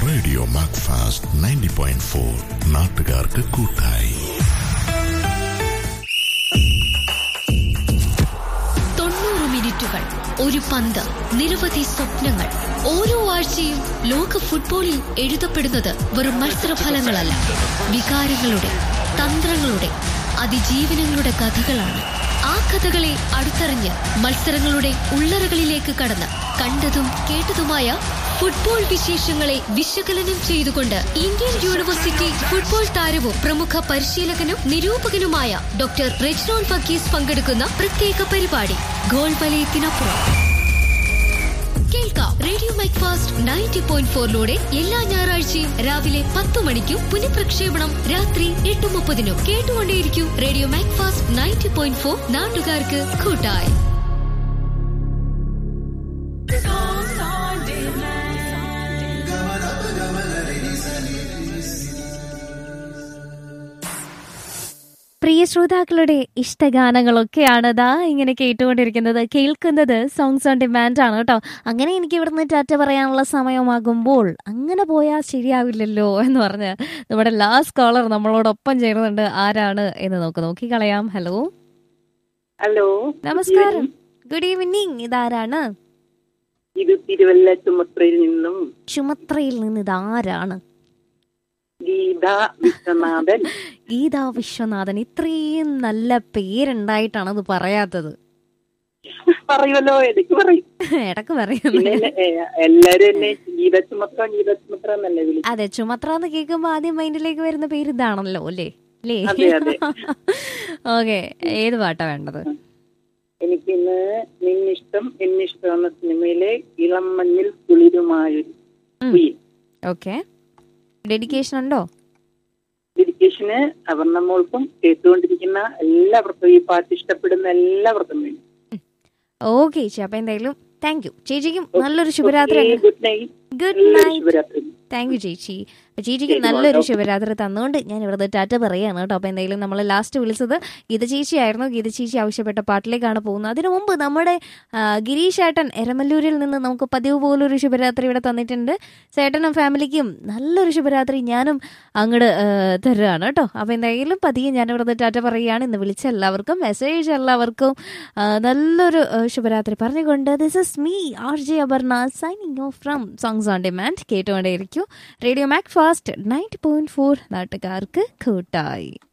Radio Macfast ninety point four നാട്ടുകാർക്ക് കൂട്ടായി തൊണ്ണൂറ് മിനിറ്റുകൾ ഒരു പന്ത് നിരവധി സ്വപ്നങ്ങൾ ഓരോ ആഴ്ചയും ലോക ഫുട്ബോളിൽ എഴുതപ്പെടുന്നത് വെറും മത്സരഫലങ്ങളല്ല വികാരങ്ങളുടെ തന്ത്രങ്ങളുടെ അതിജീവനങ്ങളുടെ കഥകളാണ് ആ കഥകളെ അടുത്തറിഞ്ഞ് മത്സരങ്ങളുടെ ഉള്ളറകളിലേക്ക് കടന്ന് കണ്ടതും കേട്ടതുമായ ഫുട്ബോൾ വിശേഷങ്ങളെ വിശകലനം ചെയ്തുകൊണ്ട് ഇന്ത്യൻ യൂണിവേഴ്സിറ്റി ഫുട്ബോൾ താരവും പ്രമുഖ പരിശീലകനും നിരൂപകനുമായ ഡോക്ടർ റെജ്നോൾ വർഗീസ് പങ്കെടുക്കുന്ന പ്രത്യേക പരിപാടി ഗോൾ വലയത്തിനപ്പുറം കേൾക്കാം radio Macfast ninety point ഫോറിലൂടെ എല്ലാ ഞായറാഴ്ചയും രാവിലെ പത്ത് മണിക്കും പുനഃപ്രക്ഷേപണം രാത്രി എട്ട് മുപ്പതിനും കേട്ടുകൊണ്ടേയിരിക്കും radio Macfast ninety point four നാട്ടുകാർക്ക് കൂട്ടായി പ്രിയ ശ്രോതാക്കളുടെ ഇഷ്ടഗാനങ്ങളൊക്കെയാണ് ദാ ഇങ്ങനെ കേട്ടുകൊണ്ടിരിക്കുന്നത് കേൾക്കുന്നത് സോങ്സ് ഓൺ ഡിമാൻഡ് ആണ് കേട്ടോ അങ്ങനെ എനിക്ക് ഇവിടുന്ന് ടാറ്റ പറയാനുള്ള സമയമാകുമ്പോൾ അങ്ങനെ പോയാൽ ശരിയാവില്ലല്ലോ എന്ന് പറഞ്ഞ് നമ്മുടെ ലാസ്റ്റ് കോളർ നമ്മളോടൊപ്പം ചേരുന്നുണ്ട് ആരാണ് എന്ന് നോക്ക് നോക്കിക്കളയാം ഹലോ ഹലോ നമസ്കാരം ഗുഡ് ഈവനിങ് ഇതാരാണ് ഇത് തിരുവല്ല ചുമത്രയിൽ നിന്നും ചുമത്രയിൽ നിന്ന് ഇതാരാണ് ഗീത വിശ്വനാഥൻ ഗീതാ വിശ്വനാഥൻ ഇത്രയും നല്ല പേരുണ്ടായിട്ടാണ് അത് പറയാത്തത് പറയുമല്ലോ ഇടയ്ക്ക് പറയും ഇടക്ക് പിന്നെ പറയുന്നു എന്നെ, ഏ, എല്ലാരും എന്നെ ഗീത ചുമത്ര ഗീത ചുമത്ര എന്നല്ലേ വിളിക്കും അതെ ചുമത്ര എന്ന് കേൾക്കുമ്പോ ആദ്യം മൈൻഡിലേക്ക് വരുന്ന പേര് ഇതാണല്ലോ അല്ലേ അല്ലേ അതെ, അതെ. ഓക്കെ ഏത് പാട്ടാ വേണ്ടത് എനിക്കിന്ന് നിന്നിഷ്ടം എന്നിഷ്ടം എന്ന സിനിമയിലെ ഇളം മഞ്ഞിൽ കുളിരുമായൊരു ഉം. കുയിൽ ഓക്കെ ഡെഡിക്കേഷൻ ഉണ്ടോ ഡെഡിക്കേഷന് അവർണ്ണ മോൾക്കും കേട്ടുകൊണ്ടിരിക്കുന്ന എല്ലാവർക്കും ഈ പാട്ട് ഇഷ്ടപ്പെടുന്ന എല്ലാവർക്കും വേണ്ടി ഓക്കെ ചേച്ചി അപ്പൊ എന്തായാലും താങ്ക് യു ചേച്ചിക്കും നല്ലൊരു ശുഭരാത്രി ഗുഡ് നൈറ്റ് ഗുഡ് എല്ലാവരും നൈറ്റ് ശുഭരാത്രി താങ്ക് യു ചേച്ചി അപ്പൊ ചേച്ചിക്ക് ശരി, നല്ലൊരു ഓക്കെ. ശുഭരാത്രി തന്നുകൊണ്ട് ഞാൻ ഇവിടുത്തെ ടാറ്റ പറയാണ് കേട്ടോ അപ്പൊ എന്തായാലും നമ്മൾ ലാസ്റ്റ് വിളിച്ചത് ഗീത ചേച്ചിയായിരുന്നു ഗീത ചേച്ചി ആവശ്യപ്പെട്ട പാട്ടിലേക്കാണ് പോകുന്നത് അതിനു മുമ്പ് നമ്മുടെ ആ, ഗിരീഷ് ഏട്ടൻ എരമല്ലൂരിൽ നിന്ന് നമുക്ക് പതിവ് പോലൊരു ശുഭരാത്രി ഇവിടെ തന്നിട്ടുണ്ട് ചേട്ടനും ഫാമിലിക്കും നല്ലൊരു ശുഭരാത്രി ഞാനും അങ്ങോട്ട് തരുകയാണ് കേട്ടോ അപ്പൊ എന്തായാലും പതിയെ ഞാൻ ഇവിടുത്തെ ടാറ്റ പറയുകയാണ് ഇന്ന് വിളിച്ച എല്ലാവർക്കും മെസ്സേജ് എല്ലാവർക്കും ആ, നല്ലൊരു ആ, ശുഭരാത്രി പറഞ്ഞുകൊണ്ട് this is me R J Aparna signing off from songs on demand കേട്ടുകൊണ്ടേയിരിക്കും radio Macfast ninety point four നാട്ടുകാർക്ക് കൂട്ടായി